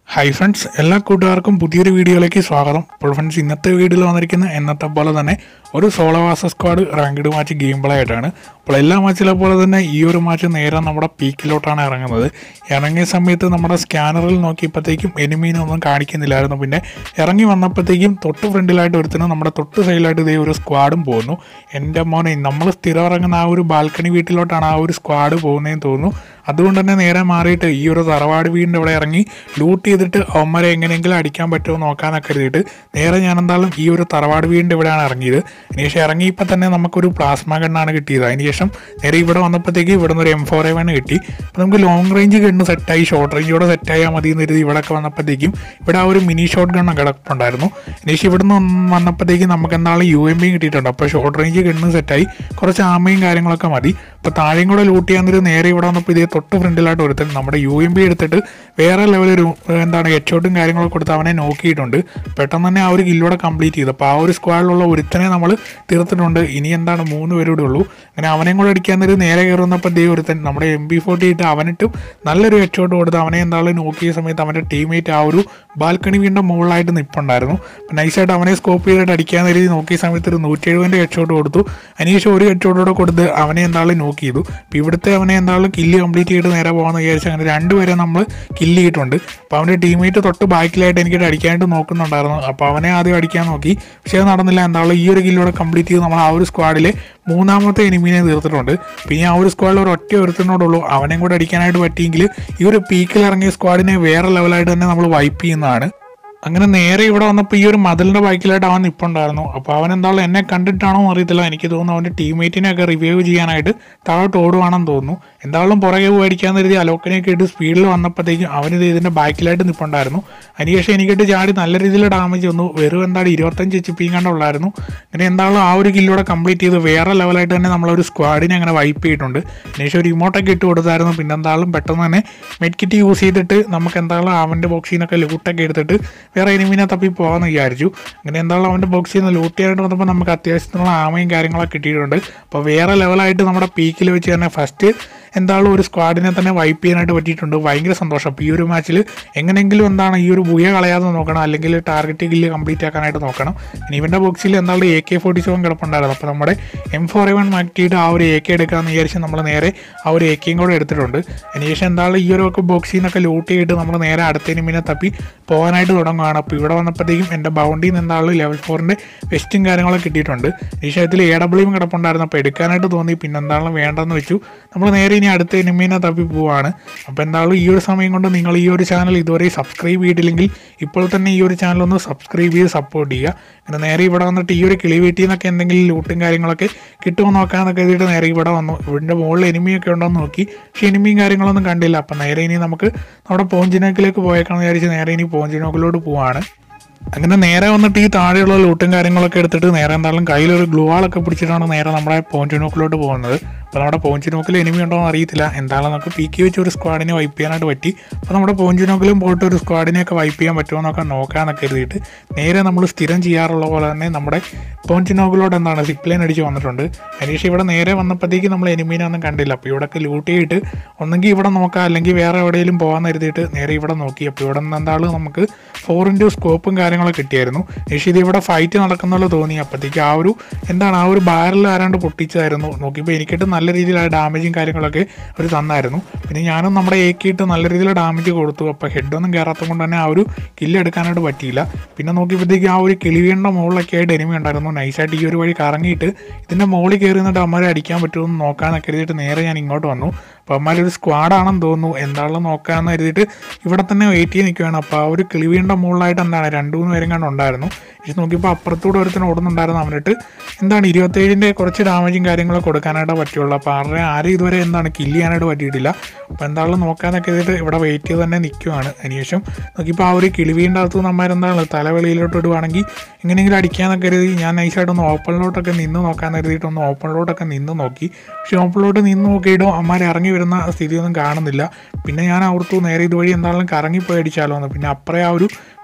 hi friends എല്ലാ കൂട്ടുകാർക്കും പുതിയൊരു വീഡിയോയിലേക്ക് സ്വാഗതം അപ്പോൾ ഫ്രണ്ട്സ് ഇന്നത്തെ വീഡിയോയിൽ വന്നിരിക്കുന്ന എന്നത്തെ പോലെ തന്നെ ഒരു solo versus squad ranked match game play ആയിട്ടാണ് അപ്പോൾ എല്ലാ മാച്ചിലെ പോലെ തന്നെ ഈ ഒരു മാച്ച് നേരെ നമ്മുടെ പീക്കിലോട്ടാണ് ഇറങ്ങുന്നത് ഇറങ്ങിയ സമയത്ത് നമ്മുടെ സ്കാനറിൽ നോക്കിയപ്പോഴത്തേക്കും എനിമീനെ ഒന്നും കാണിക്കുന്നില്ലായിരുന്നു പിന്നെ ഇറങ്ങി വന്നപ്പോഴത്തേക്കും തൊട്ട് ഫ്രണ്ടിലായിട്ട് ഒരുത്തിന് നമ്മുടെ തൊട്ട് സൈഡിലായിട്ട് ഇതേ ഒരു സ്ക്വാഡും പോകുന്നു എൻ്റെ മോനെ നമ്മൾ സ്ഥിരം ഇറങ്ങുന്ന ആ ഒരു ബാൽക്കണി വീട്ടിലോട്ടാണ് ആ ഒരു സ്ക്വാഡ് പോകുന്നതെന്ന് തോന്നുന്നു അതുകൊണ്ട് തന്നെ നേരെ മാറിയിട്ട് ഈ ഒരു തറവാട് വീടിൻ്റെ ഇവിടെ ഇറങ്ങി ലൂട്ട് ചെയ്തിട്ട് അവന്മാരെ എങ്ങനെയെങ്കിലും അടിക്കാൻ പറ്റുമോ നോക്കാനൊക്കെ കരുതിയിട്ട് നേരെ ഞാൻ എന്തായാലും ഈ ഒരു തറവാട് വീടിൻ്റെ ഇവിടെയാണ് ഇറങ്ങിയത് അതിനുശേഷം ഇറങ്ങിയപ്പോൾ തന്നെ നമുക്കൊരു പ്ലാസ്മ ഗണ്ണാണ് കിട്ടിയത് അതിനുശേഷം നേരെ ഇവിടെ വന്നപ്പോഴത്തേക്ക് ഇവിടെ നിന്ന് ഒരു എം ഫോർ എവൺ കിട്ടി അപ്പോൾ നമുക്ക് ലോങ് റേഞ്ച് ഗണ്ണ് സെറ്റായി ഷോർട്ട് റേഞ്ചോടെ സെറ്റായാൽ മതി എന്ന് കരുതി ഇവിടെയൊക്കെ വന്നപ്പോഴത്തേക്കും ഇവിടെ ആ ഒരു മിനി ഷോട്ട് ഗണ്ണ് കിടപ്പുണ്ടായിരുന്നു അതിനുശേഷം ഇവിടെ നിന്ന് വന്നപ്പോഴത്തേക്കും നമുക്ക് എന്തായാലും യു എം ബിയും കിട്ടിയിട്ടുണ്ട് അപ്പോൾ ഷോർട്ട് റേഞ്ച് ഗണ്ണ് സെറ്റായി കുറച്ച് ആമയും കാര്യങ്ങളൊക്കെ മതി അപ്പോൾ താഴെയും കൂടെ ലൂട്ട് ചെയ്യാൻ നേരെ ഇവിടെ വന്നപ്പോൾ ഇതേ തൊട്ട് ഫ്രണ്ടിലായിട്ട് ഒരുത്തൻ നമ്മുടെ യു എം ബി എടുത്തിട്ട് വേറെ ലെവലൊരു എന്താണ് ഹെഡ്ഷോട്ടും കാര്യങ്ങളൊക്കെ കൊടുത്ത് അവനെ നോക്കിയിട്ടുണ്ട് പെട്ടെന്ന് തന്നെ ആ ഒരു കില്ലൂടെ കംപ്ലീറ്റ് ചെയ്തു അപ്പോൾ ആ ഒരു സ്ക്വാഡിലുള്ള ഒരുത്തനെ നമ്മൾ തീർത്തിട്ടുണ്ട് ഇനി എന്താണ് മൂന്ന് പേരൂടെ ഉള്ളൂ അങ്ങനെ അവനെയും കൂടെ അടിക്കാൻ നേരം നേരെ കയറുന്നപ്പോൾ ദേ ഒരുത്തൻ നമ്മുടെ എം ബി ഫോർട്ടി ഇട്ട് അവനിട്ടും നല്ലൊരു ഹെഡ്ഷോട്ട് കൊടുത്ത് അവനെ എന്തായാലും നോക്കിയ സമയത്ത് അവൻ്റെ ടീമേറ്റ് ആ ഒരു ബാൽക്കണി വീണ്ടും മുകളിലായിട്ട് നിൽപ്പുണ്ടായിരുന്നു അപ്പോൾ നൈസായിട്ട് അവനെ സ്കോപ്പ് ചെയ്തിട്ട് അടിക്കാൻ നേരം നോക്കിയ സമയത്ത് ഒരു നൂറ്റി എഴുപതിൻ്റെ ഹെഡ്ഷോട്ട് കൊടുത്തു അതിനുശേഷം ഒരു ഹെഡ്ഷോട്ട് കൂടെ കൊടുത്ത് അവനെ എന്തായാലും നോക്ക് ചെയ്തു അപ്പോൾ ഇവിടുത്തെ അവനെ എന്തായാലും കില്ല് കംപ്ലീറ്റ് ചെയ്തിട്ട് നേരെ പോകാമെന്ന് വിചാരിച്ചു അങ്ങനെ രണ്ടുപേരെ നമ്മൾ കില്ല് ചെയ്തിട്ടുണ്ട് അപ്പോൾ അവൻ്റെ ടീമേറ്റ് തൊട്ട് ബാക്കിലായിട്ട് എനിക്ക് അടിക്കാനായിട്ട് നോക്കുന്നുണ്ടായിരുന്നു അപ്പോൾ അവനെ ആദ്യം അടിക്കാൻ നോക്കി പക്ഷേ അത് നടന്നില്ല എന്തായാലും ഈ ഒരു കില്ലോടെ കംപ്ലീറ്റ് ചെയ്ത് നമ്മൾ ആ ഒരു സ്ക്വാഡിലെ മൂന്നാമത്തെ എനിമീനെ തീർത്തിട്ടുണ്ട് പിന്നെ ആ ഒരു സ്ക്വാഡിൽ ഒരു ഒറ്റ ഒരുത്തിനോടുള്ളൂ അവനെയും കൂടെ അടിക്കാനായിട്ട് പറ്റിയെങ്കിൽ ഈ ഒരു പീക്കിൽ ഇറങ്ങിയ സ്ക്വാഡിനെ വേറെ ലെവലായിട്ട് തന്നെ നമ്മൾ വൈപ്പ് ചെയ്യുന്നതാണ് അങ്ങനെ നേരെ ഇവിടെ വന്നപ്പോൾ ഈ ഒരു മതിലിൻ്റെ ബാക്കിലായിട്ട് അവൻ നിൽപ്പുണ്ടായിരുന്നു അപ്പോൾ അവൻ എന്തായാലും എന്നെ കണ്ടിട്ടാണോ എന്ന് അറിയത്തില്ല എനിക്ക് തോന്നുന്നു അവൻ്റെ ടീമേറ്റിനെയൊക്കെ റിവൈവ് ചെയ്യാനായിട്ട് താഴോട്ട് ഓടുവാണെന്ന് തോന്നുന്നു എന്തായാലും പുറകെ പോയിരിക്കാൻ കരുതി അലോക്കനെയൊക്കെ ഇട്ട് സ്പീഡിൽ വന്നപ്പോഴത്തേക്കും അവനിത് ഇതിൻ്റെ ബാക്കിലായിട്ട് നിൽപ്പുണ്ടായിരുന്നു അതിനുശേഷം എനിക്കിട്ട് ചാടി നല്ല രീതിയിൽ ഡാമേജ് വന്നു വെറും എന്താണ് ഇരുപത്തഞ്ച് എച്ച് പിയും കണ്ടുള്ളായിരുന്നു അങ്ങനെ എന്തായാലും ആ ഒരു കില്ലൂടെ കംപ്ലീറ്റ് ചെയ്ത് വേറെ ലെവലായിട്ട് തന്നെ നമ്മളൊരു സ്ക്വാഡിനെ അങ്ങനെ വൈപ്പ് ചെയ്തിട്ടുണ്ട് അതിനുശേഷം ഒരു ഇമോട്ടൊക്കെ ഇട്ട് കൊടുത്തായിരുന്നു പിന്നെ എന്തായാലും പെട്ടെന്ന് തന്നെ മെഡ് കിറ്റ് യൂസ് ചെയ്തിട്ട് നമുക്ക് എന്തായാലും അവൻ്റെ ബോക്സിൽ നിന്നൊക്കെ ലൂട്ടൊക്കെ എടുത്തിട്ട് വേറെ എനിമിനെ തപ്പി പോകാമെന്ന് വിചാരിച്ചു അങ്ങനെ എന്തായാലും അവൻ്റെ ബോക്സിൽ നിന്ന് ലൂട്ട് ചെയ്യാനായിട്ട് വന്നപ്പോൾ നമുക്ക് അത്യാവശ്യത്തിനുള്ള ആമയും കാര്യങ്ങളൊക്കെ കിട്ടിയിട്ടുണ്ട് അപ്പോൾ വേറെ ലെവലായിട്ട് നമ്മുടെ പീക്കിൽ വെച്ച് തന്നെ ഫസ്റ്റ് എന്തായാലും ഒരു സ്ക്വാഡിനെ തന്നെ വൈപ്പ് ചെയ്യാനായിട്ട് പറ്റിയിട്ടുണ്ട് ഭയങ്കര സന്തോഷം അപ്പോൾ ഈ ഒരു മാച്ചിൽ എങ്ങനെയെങ്കിലും എന്താണ് ഈ ഒരു ബുയ കളയാതെ നോക്കണം അല്ലെങ്കിൽ ടാർഗറ്റ് കില്ല് കംപ്ലീറ്റ് ആക്കാനായിട്ട് നോക്കണം ഇനി ഇവൻ്റെ ബോക്സിൽ എന്തായാലും എ കെ ഫോർട്ടി സെവൻ കിടപ്പുണ്ടായിരുന്നു അപ്പോൾ നമ്മുടെ എം ഫോർ എവൺ മാറ്റിയിട്ട് ആ ഒരു എ കെ എടുക്കാമെന്ന് വിചാരിച്ച് നമ്മൾ നേരെ ആ ഒരു എ കെയും കൂടെ എടുത്തിട്ടുണ്ട് അതിനുശേഷം എന്തായാലും ഈ ഒരു ഒക്കെ ബോക്സിൽ നിന്നൊക്കെ ലൂട്ട് ചെയ്തിട്ട് നമ്മൾ നേരെ അടുത്ത എനിമിനെ തപ്പി പോകാനായിട്ട് തുടങ്ങുകയാണ് അപ്പോൾ ഇവിടെ വന്നപ്പോഴത്തേക്കും എൻ്റെ ബൗണ്ടിയിൽ നിന്ന് എന്തായാലും ലെവൽ ഫോറിൻ്റെ വെസ്റ്റും കാര്യങ്ങളൊക്കെ കിട്ടിയിട്ടുണ്ട് നിഷയത്തിൽ എ ഡബ്ല്യൂയും കിടപ്പുണ്ടായിരുന്നു അപ്പോൾ എടുക്കാനായിട്ട് തോന്നി പിന്നെ എന്തായാലും വേണ്ടെന്ന് വെച്ചു നമ്മൾ നേരെ ഇനി അടുത്ത എനിമീനെ തപ്പി പോവാണ് അപ്പോൾ എന്തായാലും ഈ ഒരു സമയം കൊണ്ട് നിങ്ങൾ ഈ ഒരു ചാനൽ ഇതുവരെ സബ്സ്ക്രൈബ് ചെയ്തില്ലെങ്കിൽ ഇപ്പോൾ തന്നെ ഈ ഒരു ചാനൽ ഒന്ന് സബ്സ്ക്രൈബ് ചെയ്ത് സപ്പോർട്ട് ചെയ്യുക അങ്ങനെ നേരെ ഇവിടെ വന്നിട്ട് ഈ ഒരു കിളി വീട്ടിൽ നിന്നൊക്കെ എന്തെങ്കിലും ലൂട്ടും കാര്യങ്ങളൊക്കെ കിട്ടുമോ നോക്കാമെന്നൊക്കെ എഴുതിയിട്ട് നേരെ ഇവിടെ വന്നു ഇവിൻ്റെ മുകളിൽ എനിമിയൊക്കെ ഉണ്ടോ എന്ന് നോക്കി പക്ഷേ എനിമിയും കാര്യങ്ങളൊന്നും കണ്ടില്ല അപ്പം നേരെ ഇനി നമുക്ക് നമ്മുടെ പോഞ്ചിനോക്കിലേക്ക് പോയേക്കാന്ന് വിചാരിച്ച് നേരെ ഇനി പോഞ്ചിനോക്കിലോട്ട് പോവാണ് അങ്ങനെ നേരെ വന്നിട്ട് ഈ താഴെയുള്ള ലൂട്ടും കാര്യങ്ങളൊക്കെ എടുത്തിട്ട് നേരെ എന്തായാലും കയ്യിലൊരു ഗ്ലൂവാളൊക്കെ പിടിച്ചിട്ടാണ് നേരെ നമ്മുടെ പോഞ്ചിനോക്കിലോട്ട് പോകുന്നത് അപ്പോൾ നമ്മുടെ പോഞ്ചിനോക്കിൽ എനിമി ഉണ്ടോ എന്ന് അറിയത്തില്ല എന്തായാലും നമുക്ക് പീക്കി വെച്ച് ഒരു സ്ക്വാഡിനെ വൈപ്പ് ചെയ്യാനായിട്ട് പറ്റി അപ്പോൾ നമ്മുടെ പോഞ്ചിനോക്കിലും പോയിട്ട് ഒരു സ്ക്വാഡിനെയൊക്കെ വൈപ്പ് ചെയ്യാൻ പറ്റുമോ എന്നൊക്കെ നോക്കാമെന്നൊക്കെ കരുതിയിട്ട് നേരെ നമ്മൾ സ്ഥിരം ചെയ്യാറുള്ള പോലെ തന്നെ നമ്മുടെ പോഞ്ചിനോക്കിലോട്ട് എന്താണ് സിപ്പ് ലൈൻ അടിച്ച് വന്നിട്ടുണ്ട് അതിനുശേഷം ഇവിടെ നേരെ വന്നപ്പോഴത്തേക്ക് നമ്മൾ എനിമീനെ ഒന്നും കണ്ടില്ല അപ്പോൾ ഇവിടെയൊക്കെ ലൂട്ട് ചെയ്തിട്ട് ഒന്നെങ്കിൽ ഇവിടെ നോക്കാം അല്ലെങ്കിൽ വേറെ എവിടെയെങ്കിലും പോകാമെന്ന് കരുതിയിട്ട് നേരെ ഇവിടെ നോക്കി അപ്പോൾ ഇവിടെ നിന്ന് എന്തായാലും നമുക്ക് ഫോർ ഇൻറ്റു സ്കോപ്പും കാര്യങ്ങളൊക്കെ കിട്ടിയായിരുന്നു പക്ഷേ ഇത് ഇവിടെ ഫൈറ്റ് നടക്കുന്നുള്ള തോന്നി അപ്പോഴത്തേക്ക് ആ ഒരു എന്താണ് ആ ഒരു ബാരൽ ആരാണ്ട് പൊട്ടിച്ചതായിരുന്നു നോക്കിയപ്പോൾ എനിക്കിട്ട് നല്ല രീതിയിലുള്ള ഡാമേജും കാര്യങ്ങളൊക്കെ അവർ തന്നായിരുന്നു പിന്നെ ഞാനും നമ്മുടെ ഏക്കിയിട്ട് നല്ല രീതിയിൽ ഡാമേജ് കൊടുത്തു അപ്പോൾ ഹെഡൊന്നും കയറാത്തത് കൊണ്ട് തന്നെ ആ ഒരു കില്ല് എടുക്കാനായിട്ട് പറ്റിയില്ല പിന്നെ നോക്കിയപ്പോഴത്തേക്ക് ആ ഒരു കിളിവേണ്ട മുകളിലൊക്കെ ആയിട്ട് എനിമി ഉണ്ടായിരുന്നു നൈസായിട്ട് ഈ ഒരു വഴി കറങ്ങിയിട്ട് ഇതിൻ്റെ മുകളിൽ കയറി നിന്നിട്ട് അമ്മരെ അടിക്കാൻ പറ്റുമെന്ന് നോക്കാമെന്നൊക്കെ കരുതിയിട്ട് നേരെ ഞാൻ ഇങ്ങോട്ട് വന്നു അപ്പോൾ അമ്മമാരൊരു സ്ക്വാഡാണെന്ന് തോന്നുന്നു എന്താണെന്ന് നോക്കാമെന്ന് കരുതിയിട്ട് ഇവിടെ തന്നെ വെയിറ്റ് ചെയ്ത് നിൽക്കുകയാണ് അപ്പോൾ ആ ഒരു കിളിവീണ്ട മുകളിലായിട്ട് എന്താണ് രണ്ട് മൂന്ന് പേരും കണ്ട് ഉണ്ടായിരുന്നു പക്ഷെ നോക്കിയപ്പോൾ അപ്പുറത്തൂടെ ഒരുത്തിന് ഓടുന്നുണ്ടായിരുന്നു അവനിട്ട് എന്താണ് ഇരുപത്തേഴിൻ്റെ കുറച്ച് ഡാമേജും കാര്യങ്ങളൊക്കെ കൊടുക്കാനായിട്ട് പറ്റുള്ളൂ അപ്പോൾ ആരുടെ ആരും ഇതുവരെ എന്താണ് കില്ല് ചെയ്യാനായിട്ട് പറ്റിയിട്ടില്ല അപ്പോൾ എന്താണെന്ന് നോക്കാമെന്നൊക്കെ കരുതിയിട്ട് ഇവിടെ വെയിറ്റ് ചെയ്ത് തന്നെ നിൽക്കുവാണ് അതിനുശേഷം നോക്കിയപ്പോൾ ആ ഒരു കിളിവീൻ്റെ അകത്ത് നമ്മാരെന്താണ് തല വെളിയിലോട്ട് ഇടുവാണെങ്കിൽ എങ്ങനെയെങ്കിലും അടിക്കാമെന്നൊക്കെ കരുതി ഞാൻ നൈസായിട്ടൊന്ന് ഓപ്പണിലോട്ടൊക്കെ നിന്ന് നോക്കാൻ കരുതിയിട്ടൊന്ന് ഓപ്പണിലോട്ടൊക്കെ നിന്ന് നോക്കി പക്ഷേ ഓപ്പണിലോട്ട് നിന്ന് നോക്കിയിട്ടോ അമ്മമാർ ഇറങ്ങി വരുന്ന സ്ഥിതിയൊന്നും കാണുന്നില്ല പിന്നെ ഞാൻ ഓർത്തു നേരെ ഇതുവഴി എന്താണെങ്കിലും കറങ്ങിപ്പോയി അടിച്ചാലോ എന്ന് പിന്നെ അപ്പറേ ആ ഒരു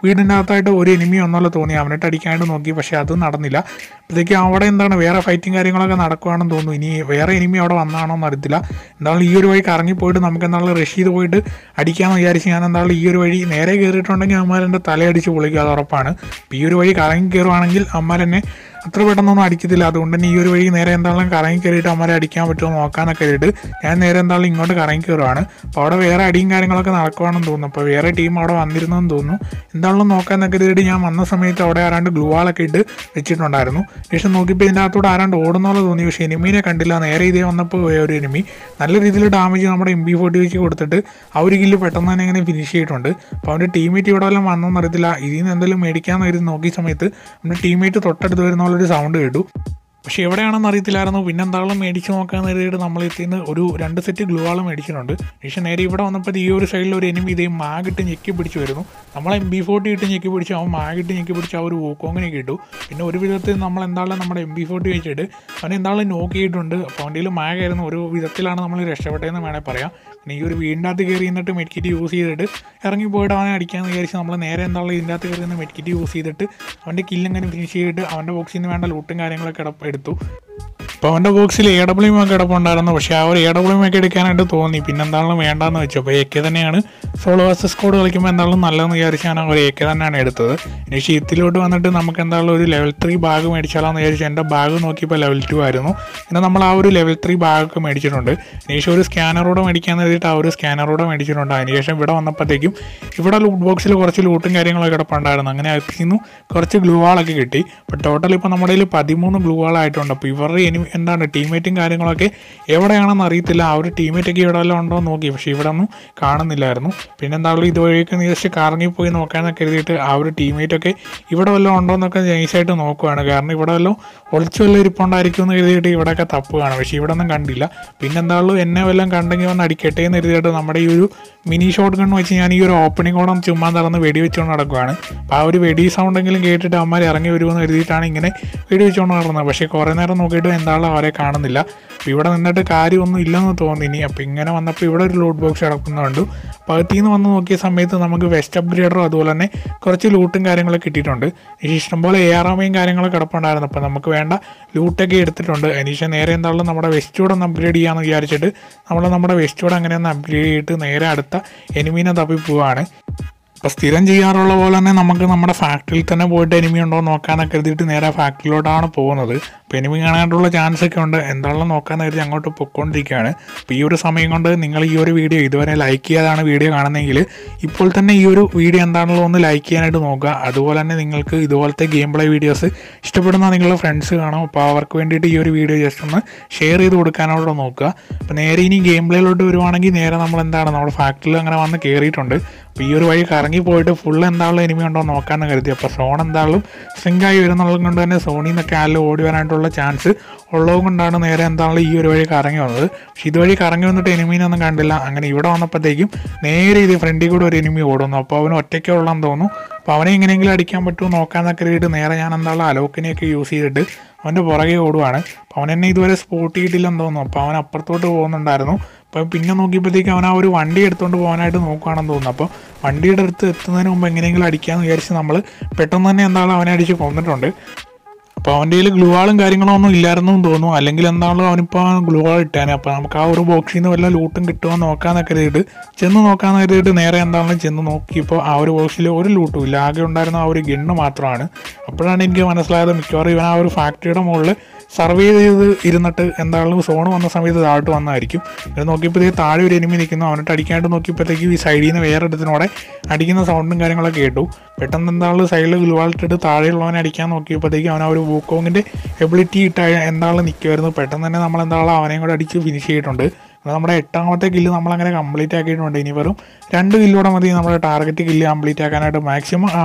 വീടിൻ്റെ അകത്തായിട്ട് ഒരു എനിമി ഒന്നല്ല തോന്നി അവനിട്ട് അടിക്കാനായിട്ട് നോക്കി പക്ഷേ അത് നടന്നില്ല അപ്പോഴത്തേക്ക് അവിടെ എന്താണ് വേറെ ഫൈറ്റിങ് കാര്യങ്ങളൊക്കെ നടക്കുവാണെന്ന് തോന്നുന്നു ഇനി വേറെ എനിമി അവിടെ വന്നാണോ എന്ന് അറിയത്തില്ല എന്തായാലും ഈ ഒരു വഴി കറങ്ങി പോയിട്ട് നമുക്ക് എന്തായാലും റഷ് ചെയ്ത് പോയിട്ട് അടിക്കാമെന്ന് വിചാരിച്ച് ഞാൻ എന്തായാലും ഈ ഒരു വഴി നേരെ കയറിയിട്ടുണ്ടെങ്കിൽ അമ്മാരെൻ്റെ തലയടിച്ച് പൊളിക്കുക അത് ഉറപ്പാണ് അപ്പോൾ ഈ ഒരു വഴി കറങ്ങി കയറുവാണെങ്കിൽ അമ്മാരെന്നെ അത്ര പെട്ടെന്നൊന്നും അടിക്കത്തില്ല അതുകൊണ്ട് തന്നെ ഈ ഒരു വഴി നേരെ എന്തായാലും കറങ്ങി കയറിയിട്ട് അമ്മരെ അടിക്കാൻ പറ്റുമോ നോക്കാനൊക്കെ കയറിയിട്ട് ഞാൻ നേരെ എന്തായാലും ഇങ്ങോട്ട് കറങ്ങി കയറുവാണ് അപ്പോൾ അവിടെ വേറെ അടിയും കാര്യങ്ങളൊക്കെ നടക്കുവാണെന്ന് തോന്നുന്നു അപ്പോൾ വേറെ ടീം അവിടെ വന്നിരുന്നെന്ന് തോന്നുന്നു എന്തായാലും നോക്കാനൊക്കെ കയറിയിട്ട് ഞാൻ വന്ന സമയത്ത് അവിടെ ആരാണ്ട് ഗ്ലൂവാളൊക്കെ ഇട്ട് വെച്ചിട്ടുണ്ടായിരുന്നു ശേഷം നോക്കിയപ്പോൾ ഇതിൻ്റെ അകത്തോട് ആരാണ്ട് ഓടുന്നോലെ തോന്നി പക്ഷേ എനിമീനെ കണ്ടില്ല നേരെ ഇതേ വന്നപ്പോൾ ഒരു എനിമി നല്ല രീതിയിൽ ഡാമേജ് നമ്മുടെ എം ബി ഫോർട്ടി വെച്ച് കൊടുത്തിട്ട് ആ ഒരു കില്ല് പെട്ടെന്ന് തന്നെ ഇങ്ങനെ ഫിനിഷ് ചെയ്തിട്ടുണ്ട് അപ്പോൾ അവൻ്റെ ടീമേറ്റ് ഇവിടെ വല്ലതും വന്നോന്ന് അറിയത്തില്ല ഇതിൽ നിന്ന് എന്തെങ്കിലും മേടിക്കാമെന്ന് കരുതി നോക്കിയ സമയത്ത് അവൻ്റെ ടീമേറ്റ് തൊട്ടടുത്ത് വരുന്ന പോലെ ഒരു സൗണ്ട് കേട്ടു പക്ഷേ എവിടെയാണെന്ന് അറിയത്തില്ലായിരുന്നു പിന്നെ എന്തായാലും മേടിച്ച് നോക്കാൻ നേരിട്ട് നമ്മൾ എത്തിന്ന് ഒരു രണ്ട് സെറ്റ് ഗ്ലൂ ആൾ മേടിച്ചിട്ടുണ്ട് പക്ഷേ നേരെ ഇവിടെ വന്നപ്പോൾ ഈ ഒരു സൈഡിൽ ഒരു എനിമി ഇതേ മാഗിട്ട് ഞെക്കി പിടിച്ച് വരുന്നു നമ്മൾ എം ബി ഫോർട്ടി ഇട്ട് ഞെക്കി പിടിച്ചു അവൻ മാഗിട്ട് ഞെക്കി പിടിച്ച് ആ ഒരു വൂക്കോങ്ങിനെ കിട്ടു പിന്നെ ഒരു വിധത്തിൽ നമ്മൾ എന്തായാലും നമ്മുടെ എം ബി ഫോർട്ടി വെച്ചിട്ട് അവൻ എന്തായാലും നോക്കിയിട്ടുണ്ട് അപ്പോൾ അവൻ്റെ കയ്യിൽ മാഗായിരുന്നു ഒരു വിധത്തിലാണ് നമ്മൾ രക്ഷപ്പെട്ടതെന്ന് വേണേൽ പറയാം പിന്നെ ഈ ഒരു വീടിൻ്റെ അകത്ത് കയറി നിന്നിട്ട് മെഡ്കിറ്റ് യൂസ് ചെയ്തിട്ട് ഇറങ്ങി പോയിട്ട് അവനെ അടിക്കാമെന്ന് വിചാരിച്ച് നമ്മൾ നേരെ എന്തായാലും ഇതിൻ്റെ അകത്ത് കയറി നിന്ന് മെഡ്കിറ്റ് യൂസ് ചെയ്തിട്ട് അവൻ്റെ കില്ലെങ്ങനെ ഫിനിഷ് ചെയ്തിട്ട് അവൻ്റെ ബോക്സിൽ നിന്ന് വേണ്ട ലൂട്ടും കാര്യങ്ങളൊക്കെ എടുപ്പ് എടുത്തു അപ്പോൾ അവൻ്റെ ബോക്സിൽ എ ഡബ്ല്യു ഒക്കെ കിടപ്പുണ്ടായിരുന്നു പക്ഷേ ആ ഒരു എ ഡബ്ല്യു ഒക്കെ എടുക്കാനായിട്ട് തോന്നി പിന്നെ എന്താണെങ്കിലും വേണ്ടാന്ന് വെച്ചു അപ്പോൾ എ കെ തന്നെയാണ് സോളോ വേഴ്സസ് കോഡ് കളിക്കുമ്പോൾ എന്താണെങ്കിലും നല്ലതെന്ന് വിചാരിച്ച് ഞാൻ ഒരു എ കെ തന്നെയാണ് എടുത്തത് ഇനി ഷീത്തിലോട്ട് വന്നിട്ട് നമുക്ക് എന്തായാലും ഒരു ലെവൽ ത്രീ ബാഗ് മേടിച്ചാലോന്ന് വിചാരിച്ചു എൻ്റെ ബാഗ് നോക്കിയപ്പോൾ ലെവൽ ടു ആയിരുന്നു പിന്നെ നമ്മൾ ആ ഒരു ലെവൽ ത്രീ ബാഗൊക്കെ മേടിച്ചിട്ടുണ്ട് അതിനുശേഷം ഒരു സ്കാനറോടെ മേടിക്കാൻ വേണ്ടിയിട്ട് ആ ഒരു സ്കാനറോടെ മേടിച്ചിട്ടുണ്ട് അതിനുശേഷം ഇവിടെ വന്നപ്പോഴത്തേക്കും ഇവിടെ ലൂട്ട് ബോക്സിൽ കുറച്ച് ലൂട്ടും കാര്യങ്ങളൊക്കെ കിടപ്പുണ്ടായിരുന്നു അങ്ങനെ അതിൽ നിന്നും കുറച്ച് ഗ്ലൂ വാളൊക്കെ കിട്ടി അപ്പോൾ ടോട്ടൽ ഇപ്പോൾ നമ്മുടെ കയ്യിൽ പതിമൂന്ന് ഗ്ലൂ വാളായിട്ടുണ്ട് അപ്പോൾ ഇവരുടെ ഇനി എന്താണ് ടീമേറ്റും കാര്യങ്ങളൊക്കെ എവിടെയാണെന്ന് അറിയത്തില്ല ആ ഒരു ടീമേറ്റൊക്കെ ഇവിടെ വല്ലതും ഉണ്ടോ എന്ന് നോക്കി പക്ഷേ ഇവിടെ ഒന്നും കാണുന്നില്ലായിരുന്നു പിന്നെ എന്തായാലും ഇതുവഴിയൊക്കെ ജസ്റ്റ് കറങ്ങി പോയി നോക്കാമെന്നൊക്കെ കരുതിയിട്ട് ആ ഒരു ടീമേറ്റൊക്കെ ഇവിടെ വല്ലതും ഉണ്ടോ എന്നൊക്കെ നൈസായിട്ട് നോക്കുവാണ് കാരണം ഇവിടെ വല്ലതും ഒളിച്ചു വല്ലതും ഇരിപ്പുണ്ടായിരിക്കും എന്ന് കരുതിയിട്ട് ഇവിടെയൊക്കെ തപ്പുകയാണ് പക്ഷേ ഇവിടെ ഒന്നും കണ്ടില്ല പിന്നെ എന്തായാലും എന്നെ വല്ലതും കണ്ടെങ്കിൽ വന്ന് അടിക്കട്ടെ എന്ന് കരുതിയിട്ട് നമ്മുടെ ഈ ഒരു മിനി ഷോട്ട് ഗൺ വെച്ച് ഞാൻ ഈ ഒരു ഓപ്പണിംഗ് കൂടെ ചുമ്മാ നടന്ന് വെടി വെച്ചുകൊണ്ട് നടക്കുവാണ് അപ്പോൾ ആ ഒരു വെടി സൗണ്ടെങ്കിലും കേട്ടിട്ട് അമ്മമാർ ഇറങ്ങി വരുമെന്ന് കരുതിയിട്ടാണ് ഇങ്ങനെ വെടി വെച്ചുകൊണ്ട് നടന്നത് പക്ഷേ കുറേ നേരം നോക്കിയിട്ട് എന്താളും അവരെ കാണുന്നില്ല അപ്പോൾ ഇവിടെ നിന്നിട്ട് കാര്യമൊന്നും ഇല്ലെന്ന് തോന്നി ഇനി അപ്പോൾ ഇങ്ങനെ വന്നപ്പോൾ ഇവിടെ ഒരു ലൂട്ട് ബോക്സ് കിടക്കുന്നുണ്ട് അപ്പോൾ അകത്തു നിന്ന് വന്ന് നോക്കിയ സമയത്ത് നമുക്ക് വെസ്റ്റ് അപ്ഗ്രേഡറും അതുപോലെ തന്നെ കുറച്ച് ലൂട്ടും കാര്യങ്ങളൊക്കെ കിട്ടിയിട്ടുണ്ട് ഇനി ഇഷ്ടംപോലെ എ ആർ എമ്മയും കാര്യങ്ങളൊക്കെ കിടപ്പുണ്ടായിരുന്നു അപ്പോൾ നമുക്ക് വേണ്ട ലൂട്ടൊക്കെ എടുത്തിട്ടുണ്ട് അതിനുശേഷം നേരെ എന്തായാലും നമ്മുടെ വെസ്റ്റ് കൂടെ ഒന്ന് അപ്ഗ്രേഡ് ചെയ്യാമെന്ന് വിചാരിച്ചിട്ട് നമ്മൾ നമ്മുടെ വെസ്റ്റ് കൂടെ അങ്ങനെ ഒന്ന് അപ്ഗ്രേഡ് ചെയ്തിട്ട് നേരെ അടുത്ത എനിമീനെ തപ്പി പോവാണ് അപ്പോൾ സ്ഥിരം ചെയ്യാറുള്ള പോലെ തന്നെ നമുക്ക് നമ്മുടെ ഫാക്ടറിയിൽ തന്നെ പോയിട്ട് എനിമി ഉണ്ടോ എന്ന് നോക്കാനൊക്കെ കരുതിയിട്ട് നേരെ ഫാക്ടറിയിലോട്ടാണ് പോകുന്നത് അപ്പോൾ എനിമി കാണാനായിട്ടുള്ള ചാൻസ് ഒക്കെ ഉണ്ട് എന്താണെന്ന് നോക്കാൻ കരുതി അങ്ങോട്ട് പൊയ്ക്കൊണ്ടിരിക്കുകയാണ് അപ്പോൾ ഈ ഒരു സമയം കൊണ്ട് നിങ്ങൾ ഈ ഒരു വീഡിയോ ഇതുവരെ ലൈക്ക് ചെയ്യാതാണ് വീഡിയോ കാണുന്നതെങ്കിൽ ഇപ്പോൾ തന്നെ ഈ ഒരു വീഡിയോ എന്താണെങ്കിലും ഒന്ന് ലൈക്ക് ചെയ്യാനായിട്ട് നോക്കുക അതുപോലെ തന്നെ നിങ്ങൾക്ക് ഇതുപോലത്തെ ഗെയിം പ്ലേ വീഡിയോസ് ഇഷ്ടപ്പെടുന്ന നിങ്ങളുടെ ഫ്രണ്ട്സ് കാണും അപ്പോൾ അവർക്ക് വേണ്ടിയിട്ട് ഈ ഒരു വീഡിയോ ജസ്റ്റ് ഒന്ന് ഷെയർ ചെയ്ത് കൊടുക്കാനായിട്ട് നോക്കുക അപ്പോൾ നേരെ ഇനി ഗെയിം പ്ലേയിലോട്ട് വരുവാണെങ്കിൽ നേരെ നമ്മൾ എന്താണ് നമ്മുടെ ഫാക്ടറിയിൽ അങ്ങനെ വന്ന് കയറിയിട്ടുണ്ട് അപ്പോൾ ഈ ഒരു വഴി കറങ്ങി പോയിട്ട് ഫുൾ എന്താണല്ലോ എനിമി ഉണ്ടോ എന്ന് നോക്കാമെന്ന് കരുതി അപ്പോൾ സോൺ എന്തായാലും സിങ്കായി വരുന്നുള്ളത് കൊണ്ട് തന്നെ സോണിൽ നിന്നൊക്കെ ആരിലും ഓടി വരാനായിട്ടുള്ള ചാൻസ് ഉള്ളത് കൊണ്ടാണ് നേരെ എന്താണല്ലോ ഈ ഒരു വഴി കറങ്ങി വന്നത് പക്ഷേ ഇതുവഴി കറങ്ങി വന്നിട്ട് എനിമീനൊന്നും കണ്ടില്ല അങ്ങനെ ഇവിടെ വന്നപ്പോഴത്തേക്കും നേരെ ഇത് ഫ്രണ്ടിൽ കൂടെ ഒരു എനിമി ഓടുന്നു അപ്പോൾ അവന് ഒറ്റയ്ക്കേ ഉള്ളതെന്ന് തോന്നുന്നു അപ്പോൾ അവനെ എങ്ങനെയെങ്കിലും അടിക്കാൻ പറ്റുമോ നോക്കാമെന്നൊക്കെ കരുതിയിട്ട് നേരെ ഞാൻ എന്താണല്ലോ അലോക്കിനെയൊക്കെ യൂസ് ചെയ്തിട്ട് അവൻ്റെ പുറകെ ഓടുവാണ് അപ്പോൾ അവൻ എന്നെ ഇതുവരെ സ്പോട്ട് ചെയ്തിട്ടില്ലെന്ന് തോന്നുന്നു അപ്പോൾ അവൻ അപ്പുറത്തോട്ട് പോകുന്നുണ്ടായിരുന്നു അപ്പോൾ പിന്നെ നോക്കിയപ്പോഴത്തേക്ക് അവൻ ആ ഒരു വണ്ടി എടുത്തുകൊണ്ട് പോകാനായിട്ട് നോക്കുകയാണെന്ന് തോന്നുന്നു അപ്പോൾ വണ്ടിയുടെ അടുത്ത് എത്തുന്നതിന് മുമ്പ് എങ്ങനെയെങ്കിലും അടിക്കാമെന്ന് വിചാരിച്ച് നമ്മൾ പെട്ടെന്ന് തന്നെ എന്താണ് അവനെ അടിച്ച് കൊന്നിട്ടുണ്ട് അപ്പോൾ അവൻ്റെ കയ്യിൽ ഗ്ലൂവാളും കാര്യങ്ങളോ ഒന്നും ഇല്ലായിരുന്നു എന്ന് തോന്നുന്നു അല്ലെങ്കിൽ എന്താണല്ലോ അവനിപ്പോൾ ഗ്ലൂവാൾ ഇട്ടാനെ അപ്പോൾ നമുക്ക് ആ ഒരു ബോക്സിൽ നിന്ന് വല്ല ലൂട്ടും കിട്ടുമോ എന്ന് നോക്കാമെന്നൊക്കെ കരുതിയിട്ട് ചെന്ന് നോക്കാമെന്ന് കരുതിയിട്ട് നേരെ എന്താണെങ്കിലും ചെന്ന് നോക്കിയപ്പോൾ ആ ഒരു ബോക്സിൽ ഒരു ലൂട്ടും ഇല്ല ആകെ ഉണ്ടായിരുന്ന ആ ഒരു ഗണ്ണ് മാത്രമാണ് അപ്പോഴാണ് എനിക്ക് മനസ്സിലായത് മിക്കവാറും ഇവൻ ആ ഒരു ഫാക്ടറിയുടെ മുകളിൽ സർവേ ചെയ്ത് ഇരുന്നിട്ട് എന്താണെങ്കിലും സോൺ വന്ന സമയത്ത് താഴോട്ട് വന്നായിരിക്കും ഇത് നോക്കിയപ്പോഴത്തേക്ക് താഴെ ഒരു എനിമി നിൽക്കുന്നു അവനിട്ട് അടിക്കാനായിട്ട് നോക്കിയപ്പോഴത്തേക്ക് ഈ സൈഡിൽ നിന്ന് വേറെ ഇടത്തിനോടെ അടിക്കുന്ന സൗണ്ടും കാര്യങ്ങളൊക്കെ കേട്ടു പെട്ടെന്ന് എന്താണെങ്കിലും സൈഡിൽ ഗ്ലുവാളിട്ടിട്ട് താഴെയുള്ളവനെ അടിക്കാൻ നോക്കിയപ്പോഴത്തേക്ക് അവൻ ആ ഒരു വൂക്കോങ്ങിൻ്റെ എബിലിറ്റി ഇട്ട് എന്താണെങ്കിലും നിൽക്കുമായിരുന്നു പെട്ടെന്ന് തന്നെ നമ്മൾ എന്താണെങ്കിലും അവനെയും കൂടെ അടിച്ച് ഫിനിഷ് ചെയ്തിട്ടുണ്ട് അത് നമ്മുടെ എട്ടാമത്തെ കില്ല് നമ്മളങ്ങനെ കംപ്ലീറ്റ് ആക്കിയിട്ടുണ്ട് ഇനി വെറും രണ്ട് കില്ലോടെ മതി നമ്മുടെ ടാർഗറ്റ് കില്ല് കംപ്ലീറ്റ് ആക്കാനായിട്ട് മാക്സിമം ആ ഒരു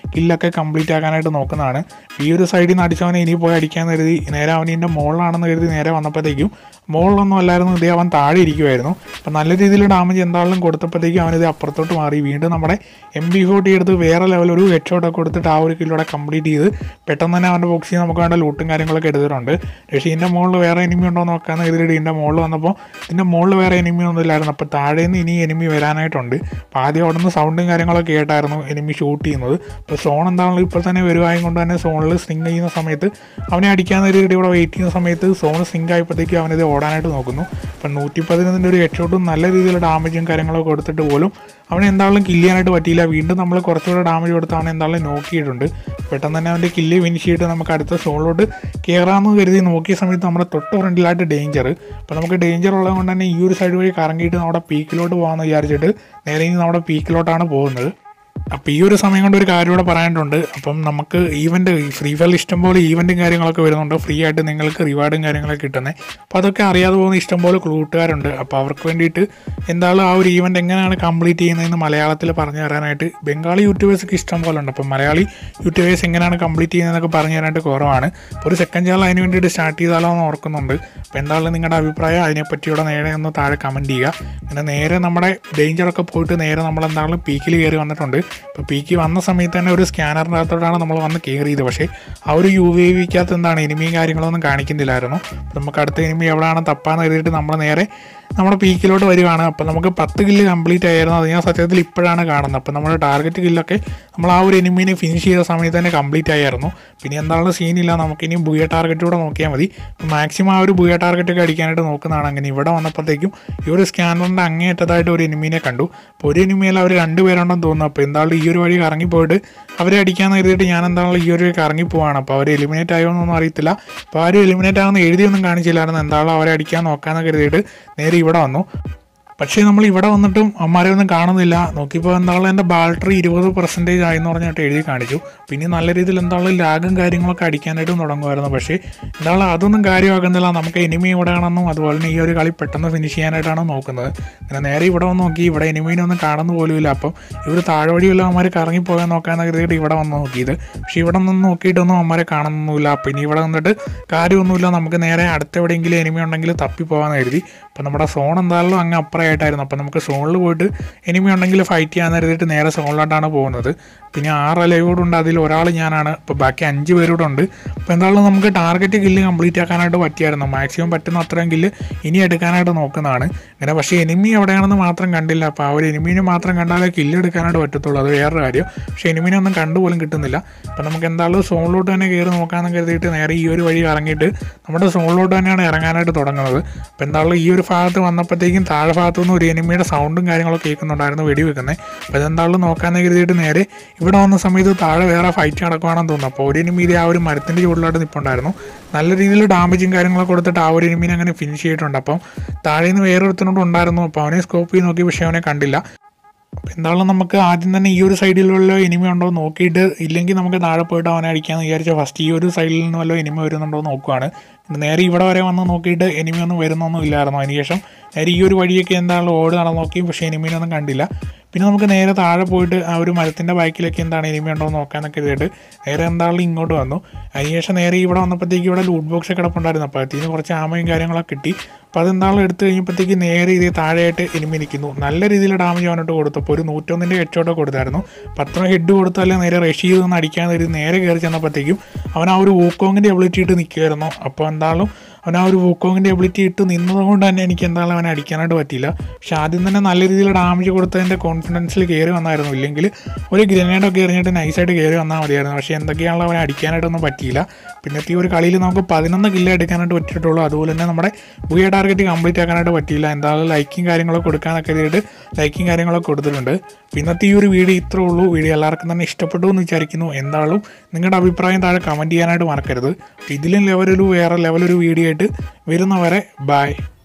കില്ലൊക്കെ കംപ്ലീറ്റ് ആക്കാനായിട്ട് നോക്കുന്നതാണ് ഈ ഒരു സൈഡിൽ നിന്ന് അടിച്ചവനെ ഇനി പോയി അടിക്കാന്ന് കരുതി നേരെ അവൻ ഇതിൻ്റെ മുകളിലാണെന്ന് കരുതി നേരെ വന്നപ്പോഴത്തേക്കും മുകളിലൊന്നും അല്ലായിരുന്നു ഇതേ അവൻ താഴെ ഇരിക്കുമായിരുന്നു അപ്പം നല്ല രീതിയിൽ ഡാമേജ് എന്താണെങ്കിലും കൊടുത്തപ്പോഴത്തേക്കും അവനിത് അപ്പുറത്തോട്ട് മാറി വീണ്ടും നമ്മുടെ എം ബി ഫോർട്ടി എടുത്ത് വേറെ ലെവൽ ഒരു ഹെഡ് ഷോട്ടൊക്കെ കൊടുത്തിട്ട് ആ ഒരു കില്ലോടെ കംപ്ലീറ്റ് ചെയ്ത് പെട്ടെന്ന് തന്നെ അവൻ്റെ ബോക്സിൽ നമുക്ക് വേണ്ട ലൂട്ടും കാര്യങ്ങളൊക്കെ എടുത്തിട്ടുണ്ട് പക്ഷേ ഇതിൻ്റെ മുകളിൽ വേറെ എനിമി ഉണ്ടോ എന്ന് നോക്കാന്ന് കരുതിയിട്ട് ഇതിൻ്റെ മുകളിൽ വന്നപ്പോൾ ഇതിൻ്റെ മുകളിൽ വേറെ എനിമി ഒന്നും ഇല്ലായിരുന്നു അപ്പോൾ താഴെ നിന്ന് ഇനി എനിമി വരാനായിട്ടുണ്ട് അപ്പോൾ ആദ്യം അവിടെ നിന്ന് സൗണ്ടും കാര്യങ്ങളൊക്കെ കേട്ടായിരുന്നു എനിമി ഷൂട്ട് ചെയ്യുന്നത് അപ്പോൾ സോൺ എന്താണെങ്കിലും ഇപ്പോൾ തന്നെ വരുവായും കൊണ്ട് തന്നെ സോണിൽ സ്വിങ് ചെയ്യുന്ന സമയത്ത് അവനെ അടിക്കാൻ കരുതിയിട്ട് ഇവിടെ വെയിറ്റ് ചെയ്യുന്ന സമയത്ത് സോൺ സിങ്ക് ആയപ്പോഴത്തേക്കും അവനിത് ഓടാനായിട്ട് നോക്കുന്നു അപ്പം നൂറ്റി പതിനൊന്നിൻ്റെ ഒരു ഹെഡ് ഷോട്ടും നല്ല രീതിയിൽ ഡാമേജും കാര്യങ്ങളൊക്കെ കൊടുത്തിട്ട് പോലും അവനെ എന്താണെങ്കിലും കില്ല് ചെയ്യാനായിട്ട് പറ്റിയില്ല വീണ്ടും നമ്മൾ കുറച്ചുകൂടെ ഡാമേജ് കൊടുത്ത് അവനെ എന്താണെങ്കിലും നോക്കിയിട്ടുണ്ട് പെട്ടെന്ന് തന്നെ അവൻ്റെ കില്ല് ഫിനിഷ് ചെയ്തിട്ട് നമുക്ക് അടുത്ത സോണിലോട്ട് കയറാമെന്ന് കരുതി നോക്കിയ സമയത്ത് നമ്മുടെ തൊട്ട് ഫ്രണ്ടിലായിട്ട് ഡേഞ്ചർ അപ്പോൾ നമുക്ക് ഡേഞ്ചർ ഉള്ളത് കൊണ്ട് തന്നെ ഈ ഒരു സൈഡ് വഴി കറങ്ങിയിട്ട് നമ്മുടെ പീക്കിലോട്ട് പോകാമെന്ന് വിചാരിച്ചിട്ട് നേരെ ഇനി നമ്മുടെ പീക്കിലോട്ടാണ് പോകുന്നത് അപ്പോൾ ഈ ഒരു സമയം കൊണ്ട് ഒരു കാര്യം കൂടെ പറയാനുണ്ട് അപ്പം നമുക്ക് ഈവൻ്റ് ഫ്രീ ഫയറിൽ ഇഷ്ടംപോലെ ഈവൻറ്റും കാര്യങ്ങളൊക്കെ വരുന്നുണ്ട് ഫ്രീ ആയിട്ട് നിങ്ങൾക്ക് റിവാർഡും കാര്യങ്ങളൊക്കെ കിട്ടുന്നത് അപ്പോൾ അതൊക്കെ അറിയാതെ പോകുന്ന ഇഷ്ടംപോലെ കൂട്ടുകാരുണ്ട് അപ്പോൾ അവർക്ക് വേണ്ടിയിട്ട് എന്താണ് ആ ഒരു ഈവൻ്റ് എങ്ങനെയാണ് കംപ്ലീറ്റ് ചെയ്യുന്നതെന്ന് മലയാളത്തിൽ പറഞ്ഞു തരാനായിട്ട് ബംഗാളി യൂട്യൂബേഴ്സൊക്കെ ഇഷ്ടം പോലെ ഉണ്ട് അപ്പം മലയാളി യൂട്യൂബേഴ്സ് എങ്ങനെയാണ് കംപ്ലീറ്റ് ചെയ്യുന്നതെന്നൊക്കെ പറഞ്ഞു തരാനായിട്ട് കുറവാണ് അപ്പോൾ ഒരു സെക്കൻഡ് ചാനൽ അതിന് വേണ്ടിയിട്ട് സ്റ്റാർട്ട് ചെയ്താലോ എന്ന് ഓർക്കുന്നുണ്ട് അപ്പോൾ എന്താണ് നിങ്ങളുടെ അഭിപ്രായം അതിനെപ്പറ്റിയുള്ള നേരെ ഒന്ന് താഴെ കമൻറ്റ് ചെയ്യുക അങ്ങനെ നേരെ നമ്മുടെ ഡേഞ്ചറൊക്കെ പോയിട്ട് നേരെ നമ്മൾ എന്താണെങ്കിലും പീക്കിൽ കയറി വന്നിട്ടുണ്ട് ഇപ്പോൾ പീക്ക് വന്ന സമയത്ത് തന്നെ ഒരു സ്കാനറിൻ്റെ അകത്തോട്ടാണ് നമ്മൾ വന്ന് കയറിയത് പക്ഷേ ആ ഒരു യു വി വിക്കകത്ത് എന്താണ് എനിമിയും കാര്യങ്ങളൊന്നും കാണിക്കുന്നില്ലായിരുന്നു അപ്പോൾ നമുക്ക് അടുത്ത എനിമി എവിടെയാണ് തപ്പാന്ന് കരുതിയിട്ട് നമ്മൾ നേരെ നമ്മുടെ പീക്കിലോട്ട് വരികയാണ് അപ്പോൾ നമുക്ക് പത്ത് കില്ല് കംപ്ലീറ്റ് ആയിരുന്നു അത് ഞാൻ സത്യത്തിൽ ഇപ്പോഴാണ് കാണുന്നത് അപ്പോൾ നമ്മുടെ ടാർഗറ്റ് കില്ലൊക്കെ നമ്മൾ ആ ഒരു എനിമീനെ ഫിനിഷ് ചെയ്ത സമയത്ത് തന്നെ കംപ്ലീറ്റ് ആയിരുന്നു പിന്നെ എന്താണ് സീനില്ല നമുക്ക് ഇനി ബുയ ടാർഗറ്റ് കൂടെ നോക്കിയാൽ മതി മാക്സിമം ആ ഒരു ബുയ ടാർഗറ്റ് ഒക്കെ അടിക്കാനായിട്ട് നോക്കുന്നതാണ് അങ്ങനെ ഇവിടെ വന്നപ്പോഴത്തേക്കും ഈ ഒരു സ്കാനറിൻ്റെ അങ്ങേറ്റത്തായിട്ട് ഒരു എനിമീനെ കണ്ടു അപ്പോൾ ഒരു എനിമിയിൽ അവർ രണ്ട് പേരുണ്ടെന്ന് തോന്നുന്നു അപ്പോൾ എന്തായാലും ഈ ഒരു വഴി കറങ്ങിപ്പോയിട്ട് അവരെ അടിക്കാന്ന് കരുതിയിട്ട് ഞാൻ എന്തായാലും ഈ ഒരു വഴി കറങ്ങി പോവാണ് അപ്പോൾ അവർ എലിമിനേറ്റ് ആയോ എന്നൊന്നും അറിയത്തില്ല അപ്പോൾ ആരും എലിമിനേറ്റ് ആകുന്ന എഴുതിയൊന്നും കാണിച്ചില്ലായിരുന്നു എന്തായാലും അവരെ അടിക്കാൻ നോക്കാമെന്ന് കരുതിയിട്ട് നേരെ ഇവിടെ വന്നു പക്ഷേ നമ്മൾ ഇവിടെ വന്നിട്ടും അമ്മാരെ ഒന്നും കാണുന്നില്ല നോക്കിയപ്പോൾ എന്തായാലും എൻ്റെ ബാറ്ററി ഇരുപത് പെർസെൻറ്റേജ് ആയെന്ന് പറഞ്ഞിട്ട് എഴുതി കാണിച്ചു പിന്നെ നല്ല രീതിയിൽ എന്തായാലും ലാഗും കാര്യങ്ങളൊക്കെ അടിക്കാനായിട്ടും തുടങ്ങുമായിരുന്നു പക്ഷേ എന്തായാലും അതൊന്നും കാര്യമാക്കുന്നില്ല നമുക്ക് എനിമി എവിടെയാണെന്നും അതുപോലെ തന്നെ ഈ ഒരു കളി പെട്ടെന്ന് ഫിനിഷ് ചെയ്യാനായിട്ടാണ് നോക്കുന്നത് അങ്ങനെ നേരെ ഇവിടെ വന്ന് നോക്കി ഇവിടെ എനിമീനെ ഒന്നും കാണുന്ന പോലുമില്ല അപ്പം ഇവർ താഴെ വഴിയുള്ള അമ്മമാർ കറങ്ങിപ്പോകാൻ നോക്കാന്ന് കരുതിയിട്ട് ഇവിടെ വന്ന് നോക്കിയത് പക്ഷേ ഇവിടെ നിന്ന് നോക്കിയിട്ടൊന്നും അമ്മമാരെ കാണുന്നൊന്നുമില്ല അപ്പം ഇനി ഇവിടെ വന്നിട്ട് കാര്യമൊന്നുമില്ല നമുക്ക് നേരെ അടുത്ത എവിടെയെങ്കിലും എനിമി ഉണ്ടെങ്കിൽ തപ്പി പോകാമെന്ന് കരുതി അപ്പം നമ്മുടെ സോൺ എന്തായാലും അങ്ങ് അപ്പുറമായിട്ടായിരുന്നു അപ്പം നമുക്ക് സോണിൽ പോയിട്ട് എനിമി ഉണ്ടെങ്കിൽ ഫൈറ്റ് ചെയ്യാന്ന് കരുതിയിട്ട് നേരെ സോണിലോട്ടാണ് പോകുന്നത് പിന്നെ ആറ് അലയോടുണ്ട് അതിൽ ഒരാൾ ഞാനാണ് ഇപ്പോൾ ബാക്കി അഞ്ച് പേരൂടെ ഉണ്ട് അപ്പോൾ എന്തായാലും നമുക്ക് ടാർഗറ്റ് കില്ല് കംപ്ലീറ്റ് ആക്കാനായിട്ട് പറ്റിയായിരുന്നു മാക്സിമം പറ്റുന്ന അത്രയും കില്ല് ഇനി എടുക്കാനായിട്ട് നോക്കുന്നതാണ് അങ്ങനെ പക്ഷേ എനിമി എവിടെയാണെന്ന് മാത്രം കണ്ടില്ല അപ്പോൾ ആ ഒരു എനിമീനെ മാത്രം കണ്ടാലേ കില്ല് എടുക്കാനായിട്ട് പറ്റത്തുള്ളൂ അത് വേറൊരു കാര്യം പക്ഷേ എനിമീനെ ഒന്നും കണ്ടുപോലും കിട്ടുന്നില്ല അപ്പോൾ നമുക്ക് എന്തായാലും സോണിലോട്ട് തന്നെ കയറി നോക്കാമെന്ന് കരുതിയിട്ട് നേരെ ഈ ഒരു വഴി ഇറങ്ങിയിട്ട് നമ്മുടെ സോണിലോട്ട് തന്നെയാണ് ഇറങ്ങാനായിട്ട് തുടങ്ങുന്നത് അപ്പോൾ എന്തായാലും ഈ ഒരു ഭാഗത്ത് വന്നപ്പോഴത്തേക്കും താഴെ ഭാഗത്തു നിന്ന് ഒരു എനിമിയുടെ സൗണ്ടും കാര്യങ്ങളൊക്കെ കേൾക്കുന്നുണ്ടായിരുന്നു വെടി വെക്കുന്നത് അപ്പോൾ ഇതെന്തായാലും നോക്കാമെന്ന് കരുതിയിട്ട് നേരെ ഇവിടെ വന്ന സമയത്ത് താഴെ വേറെ ഫൈറ്റ് നടക്കുവാണെന്ന് തോന്നുന്നു അപ്പോൾ ഒരു എനിമി ആ ഒരു മരത്തിൻ്റെ ചുവടിലോട്ട് നിൽപ്പുണ്ടായിരുന്നു നല്ല രീതിയിൽ ഡാമേജും കാര്യങ്ങളൊക്കെ കൊടുത്തിട്ട് ആ ഒരു എനിമീനെ അങ്ങനെ ഫിനിഷ് ചെയ്തിട്ടുണ്ട് അപ്പം താഴെ നിന്ന് വേറൊരുത്തനോട് ഉണ്ടായിരുന്നു അപ്പോൾ അവനെ സ്കോപ്പ് ചെയ്ത് നോക്കി പക്ഷേ അവനെ കണ്ടില്ല അപ്പോൾ എന്തായാലും നമുക്ക് ആദ്യം തന്നെ ഈ ഒരു സൈഡിലുള്ള എനിമി ഉണ്ടോ എന്ന് നോക്കിയിട്ട് ഇല്ലെങ്കിൽ നമുക്ക് താഴെ പോയിട്ട് അവനെ അടിക്കാമെന്ന് വിചാരിച്ച ഫസ്റ്റ് ഈ ഒരു സൈഡിൽ നിന്ന് വല്ല എനിമി വരുന്നുണ്ടോ എന്ന് നോക്കുവാണ് നേരെ ഇവിടെ വരെ വന്ന് നോക്കിയിട്ട് എനിമി ഒന്നും വരുന്നൊന്നും ഇല്ലായിരുന്നു അതിനുശേഷം നേരെ ഈ ഒരു വഴിയൊക്കെ എന്താണ് ഓട് നടന്ന് നോക്കി പക്ഷേ എനിമീനൊന്നും കണ്ടില്ല പിന്നെ നമുക്ക് നേരെ താഴെ പോയിട്ട് ആ ഒരു മരത്തിൻ്റെ ബാക്കിലൊക്കെ എന്താണ് എനിമി ഉണ്ടോ എന്ന് നോക്കാനൊക്കെ ചെയ്തിട്ട് നേരെ എന്താണെങ്കിലും ഇങ്ങോട്ട് വന്നു അതിനുശേഷം നേരെ ഇവിടെ വന്നപ്പോഴത്തേക്ക് ഇവിടെ ലൂട്ട് ബോക്സ് കിടപ്പുണ്ടായിരുന്നു അപ്പോൾ അതിന് കുറച്ച് ആമയും കാര്യങ്ങളൊക്കെ കിട്ടി അപ്പോൾ അതെന്താണെങ്കിലും എടുത്തു കഴിഞ്ഞപ്പോഴത്തേക്ക് നേരെ ഇതേ താഴെയായിട്ട് എനിമി നിൽക്കുന്നു നല്ല രീതിയിൽ ഡാമേജ് അവനോട്ട് കൊടുത്തു അപ്പോൾ ഒരു നൂറ്റൊന്നിൻ്റെ ഹെഡ്ഷോട്ട് കൊടുത്തായിരുന്നു പത്ര ഹെഡ് കൊടുത്താലേ നേരെ റഷ് ചെയ്ത് നിന്ന് അടിക്കാൻ നേരി നേരെ കയറി ചെന്നപ്പോഴത്തേക്കും അവൻ ആ ഒരു വൂക്കോങ്ങിൻ്റെ എബിലിറ്റി ഇട്ട് നിൽക്കുമായിരുന്നു അപ്പോൾ എന്തായാലും അവൻ ആ ഒരു വൂക്കോങ്ങിൻ്റെ എബിലിറ്റി ഇട്ട് നിന്നതുകൊണ്ട് തന്നെ എനിക്ക് എന്തായാലും അവനെ അടിക്കാനായിട്ട് പറ്റിയില്ല പക്ഷെ ആദ്യം തന്നെ നല്ല രീതിയിൽ ഡാമേജ് കൊടുത്തതിൻ്റെ കോൺഫിഡൻസിൽ കയറി വന്നായിരുന്നു ഇല്ലെങ്കിൽ ഒരു ഗ്രനേഡൊക്കെ എറിഞ്ഞിട്ട് നൈസായിട്ട് കയറി വന്നാൽ മതിയായിരുന്നു പക്ഷേ എന്തൊക്കെയാണല്ലോ അവനെ അടിക്കാനായിട്ടൊന്നും പറ്റിയില്ല പിന്നത്തെ ഈ ഒരു കളിയിൽ നമുക്ക് പതിനൊന്ന് കില്ല എടുക്കാനായിട്ട് പറ്റിയിട്ടുള്ളൂ അതുപോലെ തന്നെ നമ്മുടെ ബുയ ടാർഗറ്റ് കംപ്ലീറ്റ് ആക്കാനായിട്ട് പറ്റിയില്ല എന്തായാലും ലൈക്കും കാര്യങ്ങളൊക്കെ കൊടുക്കാനൊക്കെ ചെയ്തിട്ട് ലൈക്കും കാര്യങ്ങളൊക്കെ കൊടുത്തിട്ടുണ്ട് പിന്നത്തെ ഈ ഒരു വീഡിയോ ഇത്രേ ഉള്ളൂ വീഡിയോ എല്ലാവർക്കും തന്നെ ഇഷ്ടപ്പെട്ടു എന്ന് വിചാരിക്കുന്നു എന്തായാലും നിങ്ങളുടെ അഭിപ്രായം താഴെ കമൻറ്റ് ചെയ്യാനായിട്ട് മറക്കരുത് ഇതിലും ലെവലൊരു വേറെ ലെവലൊരു വീഡിയോ ആയിട്ട് വരുന്നവരെ ബായ്